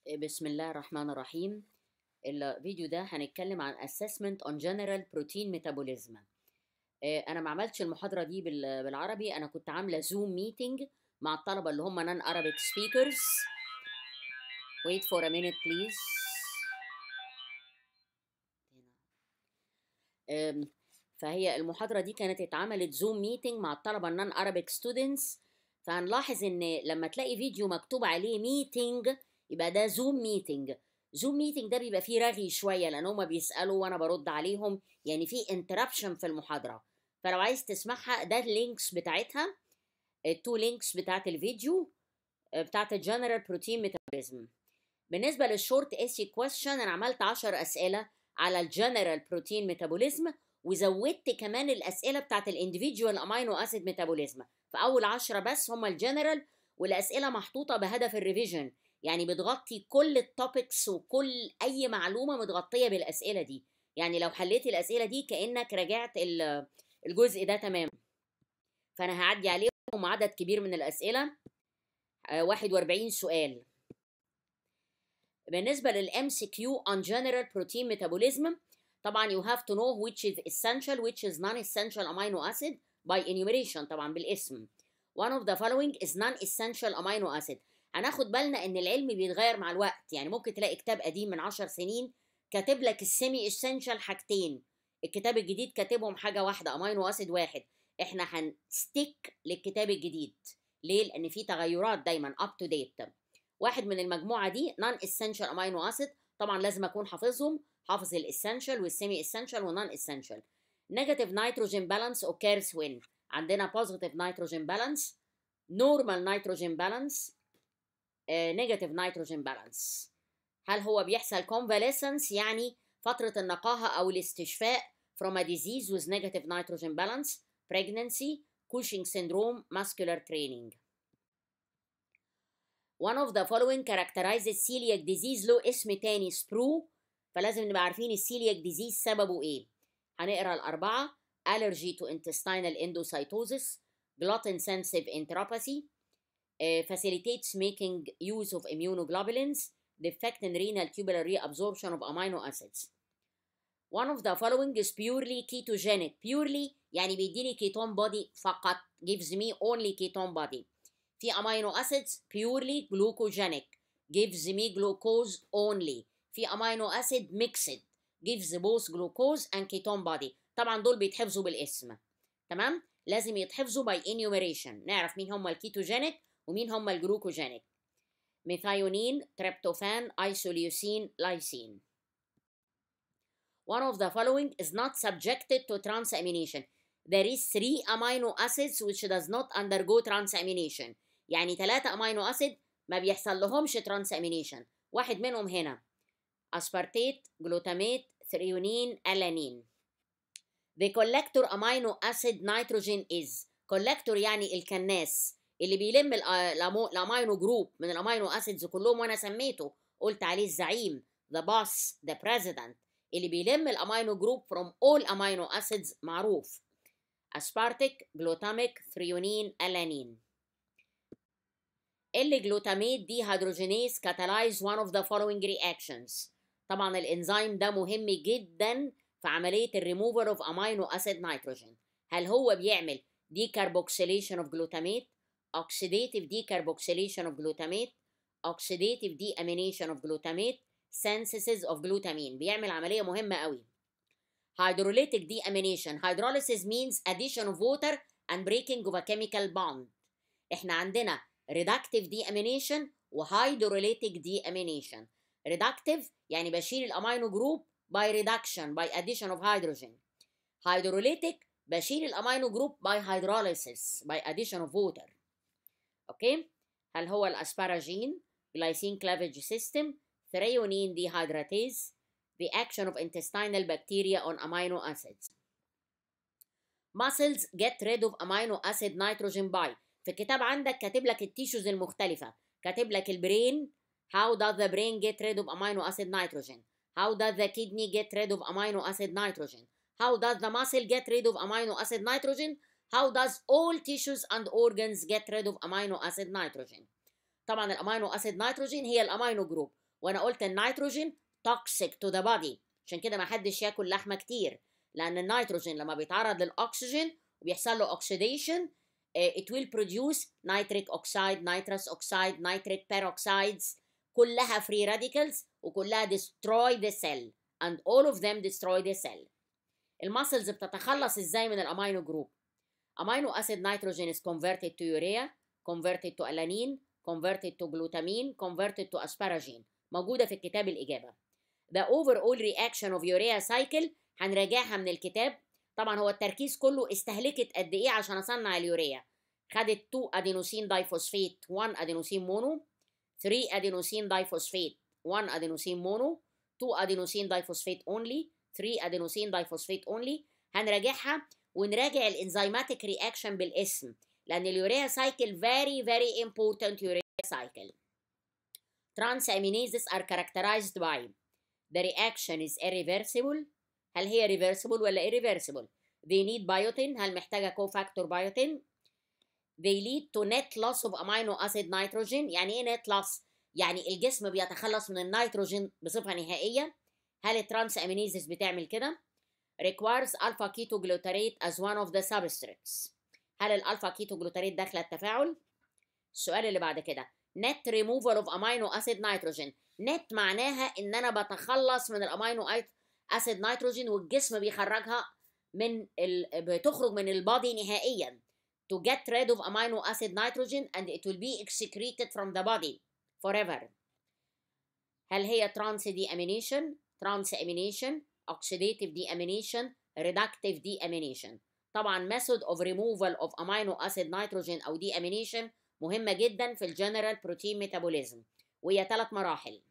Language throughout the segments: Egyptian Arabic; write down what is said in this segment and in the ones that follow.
بسم الله الرحمن الرحيم الفيديو ده هنتكلم عن assessment on general protein metabolism آه، انا ما عملتش المحاضره دي بال- بالعربي انا كنت عامله زوم ميتنج مع الطلبه اللي هم non Arabic speakers wait for a minute please آم، فهي المحاضره دي كانت اتعملت زوم ميتنج مع الطلبه النون Arabic students فهنلاحظ ان لما تلاقي فيديو مكتوب عليه ميتنج يبقى ده زوم ميتنج زوم ميتنج ده بيبقى فيه رغي شويه لان هم بيسالوا وانا برد عليهم يعني في انتربشن في المحاضره فلو عايز تسمعها ده اللينكس بتاعتها التو لينكس بتاعت الفيديو آه، بتاعت الجنرال بروتين ميتابوليزم بالنسبه للشورت اسي كويستشن انا عملت 10 اسئله على الجنرال بروتين ميتابوليزم وزودت كمان الاسئله بتاعت الانديفيدوال امينو اسيد ميتابوليزم فاول 10 بس هم الجنرال والاسئله محطوطه بهدف الريفيجن يعني بتغطي كل التوبكس وكل اي معلومه متغطيه بالاسئله دي يعني لو حليت الاسئله دي كانك راجعت ال- الجزء ده تمام فانا هعدي عليهم عدد كبير من الاسئله آه، 41 سؤال بالنسبه للام سي كيو on general protein metabolism طبعا you have to know which is essential which is non-essential amino acid by enumeration طبعا بالاسم one of the following is non-essential amino acid هناخد بالنا ان العلم بيتغير مع الوقت يعني ممكن تلاقي كتاب قديم من 10 سنين كاتب لك السيمي اسينشال حاجتين الكتاب الجديد كاتبهم حاجه واحده امينو اسيد واحد احنا هنستيك للكتاب الجديد ليه لان في تغيرات دايما اب تو ديت واحد من المجموعه دي نون اسينشال امينو اسيد طبعا لازم اكون حافظهم حافظ الاسينشال والسيمي اسينشال والنون اسينشال نيجاتيف نيتروجين بالانس اوكيرز وين عندنا بوزيتيف نيتروجين بالانس نورمال نيتروجين بالانس نيجاتيف نيتروجين بالانس هل هو بيحصل convalescence يعني فترة النقاهة أو الاستشفاء from a disease with negative nitrogen balance pregnancy Cushing syndrome muscular training One of the following characterizes celiac disease له اسم تاني سبرو فلازم نبقى عارفين السيلياك ديزيز سببه ايه هنقرا الأربعة allergy to intestinal endocytosis gluten sensitive enteropathy uh, facilitates making use of immunoglobulins, defect in renal tubular reabsorption of amino acids. One of the following is purely ketogenic. Purely يعني بيديني ketone body فقط gives me only ketone body. في amino acids purely glucogenic gives me glucose only. في amino acid mixed gives both glucose and ketone body. طبعا دول بيتحفظوا بالاسم. تمام؟ لازم يتحفظوا by enumeration. نعرف مين هم الكيتوجينيك ومين هم الجلوكوجينيك ميثايونين تريبتوفان ايسوليوسين لايسين One of the following is not subjected to transamination. There is three amino acids which does not undergo transamination. يعني ثلاثة amino acid ما بيحصل لهمش transamination. واحد منهم هنا aspartate, glutamate, threonine, alanine. The collector amino acid nitrogen is collector يعني الكناس اللي بيلم ال- الأمو- الامينو جروب من الامينو اسيدز كلهم وانا سميته قلت عليه الزعيم the boss the president اللي بيلم الامينو جروب from all amino acids معروف aspartic glutamic threonine alanine الجلوتاميت دي هيدروجينيز catalyze one of the following reactions طبعا الانزيم ده مهم جدا في عملية الريموفر اوف امينو اسيد نيتروجين هل هو بيعمل decarboxylation of glutamate oxidative decarboxylation of glutamate oxidative deamination of glutamate synthesis of glutamine بيعمل عملية مهمة قوي hydrolytic deamination hydrolysis means addition of water and breaking of a chemical bond احنا عندنا reductive deamination و hydrolytic deamination reductive يعني بشيل الامينو جروب by reduction by addition of hydrogen hydrolytic بشيل الامينو جروب by hydrolysis by addition of water اوكي هل هو الاسباراجين glycine cleavage system threonine dehydratase the action of intestinal bacteria on amino acids muscles get rid of amino acid nitrogen by في الكتاب عندك كاتب لك التيشوز المختلفة كاتب لك البرين how does the brain get rid of amino acid nitrogen how does the kidney get rid of amino acid nitrogen how does the muscle get rid of amino acid nitrogen how does all tissues and organs get rid of amino acid nitrogen طبعا الامينو اسيد نيتروجين هي الامينو جروب وانا قلت النيتروجين توكسيك تو ذا بادي عشان كده ما حدش ياكل لحمه كتير لان النيتروجين لما بيتعرض للاكسجين وبيحصل له اوكسيديشن it will produce nitric oxide nitrous oxide nitric peroxides كلها free radicals وكلها destroy the cell and all of them destroy the cell المسلز بتتخلص ازاي من الامينو جروب amino acid nitrogen is converted to urea converted to alanine converted to glutamine converted to asparagine موجودة في الكتاب الإجابة the overall reaction of urea cycle هنراجعها من الكتاب طبعا هو التركيز كله استهلكت قد ايه عشان اصنع اليوريا خدت 2 ادينوسين دايفوسفيت 1 ادينوسين مونو 3 ادينوسين دايفوسفيت 1 ادينوسين مونو 2 ادينوسين دايفوسفيت اونلي 3 ادينوسين دايفوسفيت اونلي هنراجعها ونراجع الانزيماتيك رياكشن بالاسم لان اليوريا سايكل very very important urea cycle transaminases are characterized by the reaction is irreversible هل هي reversible ولا irreversible they need biotin هل محتاجة cofactor biotin they lead to net loss of amino acid nitrogen يعني ايه net loss يعني الجسم بيتخلص من النيتروجين بصفة نهائية هل الترانس امينيزز بتعمل كده requires alpha ketoglutarate as one of the substrates هل الالفا كيتوجلوتاريت داخله التفاعل السؤال اللي بعد كده net removal of amino acid nitrogen net معناها ان انا بتخلص من الامينو اسيد نيتروجين والجسم بيخرجها من ال... بتخرج من البادي نهائيا to get rid of amino acid nitrogen and it will be excreted from the body forever هل هي trans deamination trans amination oxidative deamination reductive deamination طبعا method of removal of amino acid nitrogen او deamination مهمة جدا في الجنرال بروتين ميتابوليزم وهي ثلاث مراحل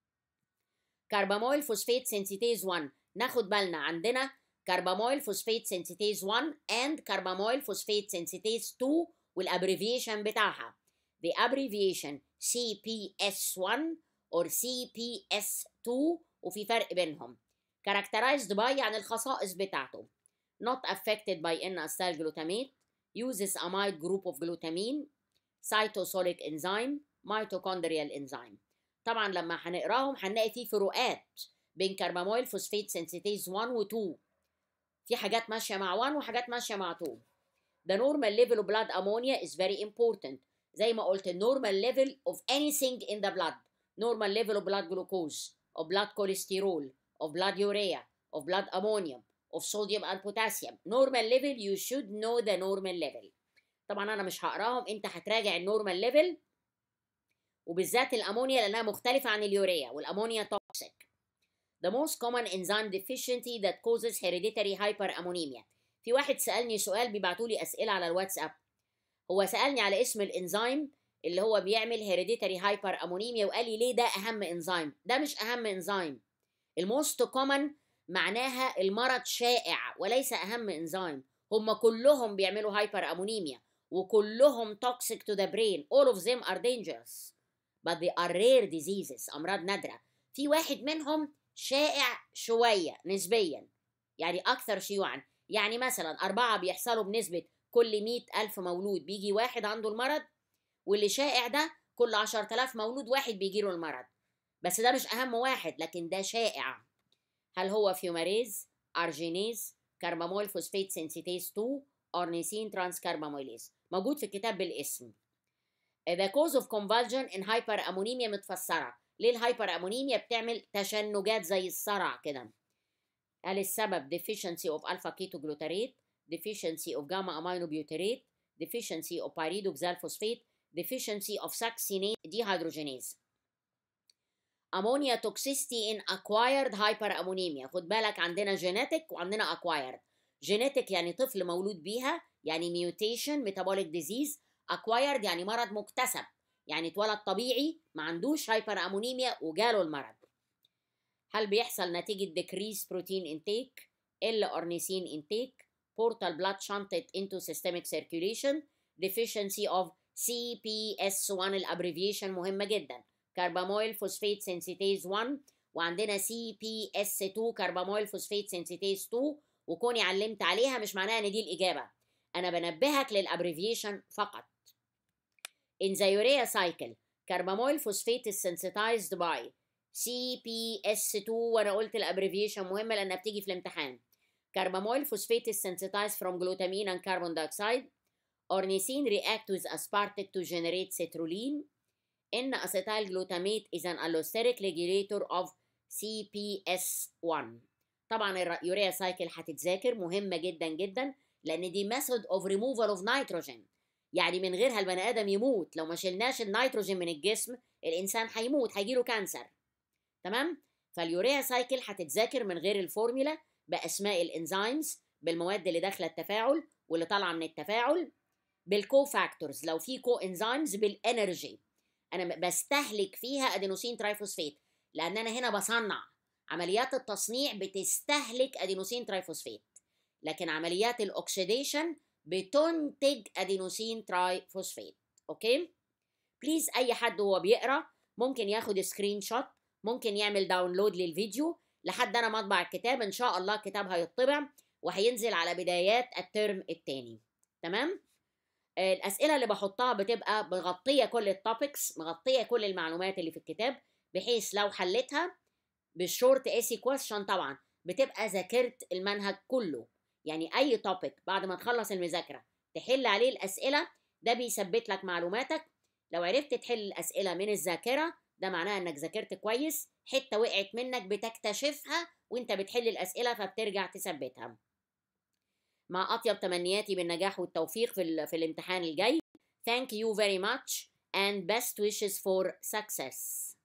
كربامويل فوسفات سنسيتيز 1 ناخد بالنا عندنا كربامويل فوسفات سنسيتيز 1 and كربامويل فوسفات سنسيتيز 2 والابريفيشن بتاعها the abbreviation CPS1 or CPS2 وفي فرق بينهم characterized by يعني الخصائص بتاعته not affected by N-acetyl glutamate uses amide group of glutamine cytosolic enzyme mitochondrial enzyme طبعا لما هنقراهم هنلاقي فيه فروقات بين كربامويل فوسفات سنسيتيز 1 و 2 في حاجات ماشيه مع 1 وحاجات ماشيه مع 2 The normal level of blood ammonia is very important زي ما قلت normal level of anything in the blood normal level of blood glucose of blood cholesterol of blood urea of blood ammonium of sodium and potassium normal level you should know the normal level طبعا انا مش هقراهم انت هتراجع النورمال ليفل وبالذات الامونيا لانها مختلفه عن اليوريا والامونيا توكسيك The most common enzyme deficiency that causes hereditary hyperammonemia في واحد سألني سؤال بيبعتوا لي أسئلة على الواتساب هو سألني على اسم الإنزيم اللي هو بيعمل hereditary hyperammonemia وقال لي ليه ده أهم إنزيم ده مش أهم إنزيم الموست كومن معناها المرض شائع وليس أهم إنزيم هم كلهم بيعملوا hyperammonemia وكلهم toxic to the brain all of them are dangerous but they are rare diseases أمراض نادرة في واحد منهم شائع شوية نسبيا يعني أكثر شيوعا يعني مثلا أربعة بيحصلوا بنسبة كل مئة ألف مولود بيجي واحد عنده المرض واللي شائع ده كل عشرة آلاف مولود واحد بيجيله المرض بس ده مش أهم واحد لكن ده شائع هل هو فيوماريز أرجينيز كربامول فوسفات سنسيتيز 2 أورنيسين ترانس كرباموليز موجود في الكتاب بالاسم The cause of convulsion in hyperammonemia متفسرة ليه الهايبر امونيميا بتعمل تشنجات زي الصرع كده هل السبب deficiency of alpha ketoglutarate deficiency of gamma aminobutyric deficiency of pyridoxal phosphate deficiency of succinate dehydrogenase ammonia toxicity in acquired hyperammonemia خد بالك عندنا genetic وعندنا acquired genetic يعني طفل مولود بيها يعني mutation metabolic disease acquired يعني مرض مكتسب يعني اتولد طبيعي ما عندوش هايبر امونيميا وجاله المرض هل بيحصل نتيجة decrease protein intake L ornithine intake portal blood shunted into systemic circulation deficiency of CPS1 الابريفيشن مهمة جدا كربامويل فوسفات سنسيتيز 1 وعندنا CPS2 كربامويل فوسفات سنسيتيز 2 وكوني علمت عليها مش معناها ان دي الإجابة أنا بنبهك للابريفيشن فقط In the urea cycle, carbamyl phosphate is sensitized by سي بي اس 2 وانا قلت الابريفيشن مهمه لانها بتيجي في الامتحان carbamyl phosphate is sensitized from glutamine and carbon dioxide ornithine react with aspartate to generate citrulline ان acetyl glutamate is an allosteric regulator of CPS1 طبعا اليوريا سايكل هتتذاكر مهمه جدا جدا لان دي ميثود اوف ريموفال اوف نيتروجين يعني من غيرها البني ادم يموت لو ما شلناش النيتروجين من الجسم الانسان هيموت هيجيله كانسر تمام فاليوريا سايكل هتتذاكر من غير الفورمولا باسماء الانزيمز بالمواد اللي داخله التفاعل واللي طالعه من التفاعل بالكو فاكتورز لو في كو انزيمز بالانرجي انا بستهلك فيها ادينوسين ترايفوسفيت لان انا هنا بصنع عمليات التصنيع بتستهلك ادينوسين ترايفوسفيت لكن عمليات الاكسيديشن بتنتج ادينوسين ترايفوسفيت اوكي بليز اي حد وهو بيقرا ممكن ياخد سكرين شوت ممكن يعمل داونلود للفيديو لحد انا ما اطبع الكتاب ان شاء الله الكتاب هيطبع وهينزل على بدايات الترم الثاني تمام الاسئله اللي بحطها بتبقى مغطيه كل التوبكس مغطيه كل المعلومات اللي في الكتاب بحيث لو حلتها بالشورت اسي كويشن طبعا بتبقى ذاكرت المنهج كله يعني اي توبيك بعد ما تخلص المذاكره تحل عليه الاسئله ده بيثبت لك معلوماتك لو عرفت تحل الاسئله من الذاكره ده معناه انك ذاكرت كويس حته وقعت منك بتكتشفها وانت بتحل الاسئله فبترجع تثبتها مع اطيب تمنياتي بالنجاح والتوفيق في, في الامتحان الجاي thank you very much and best wishes for success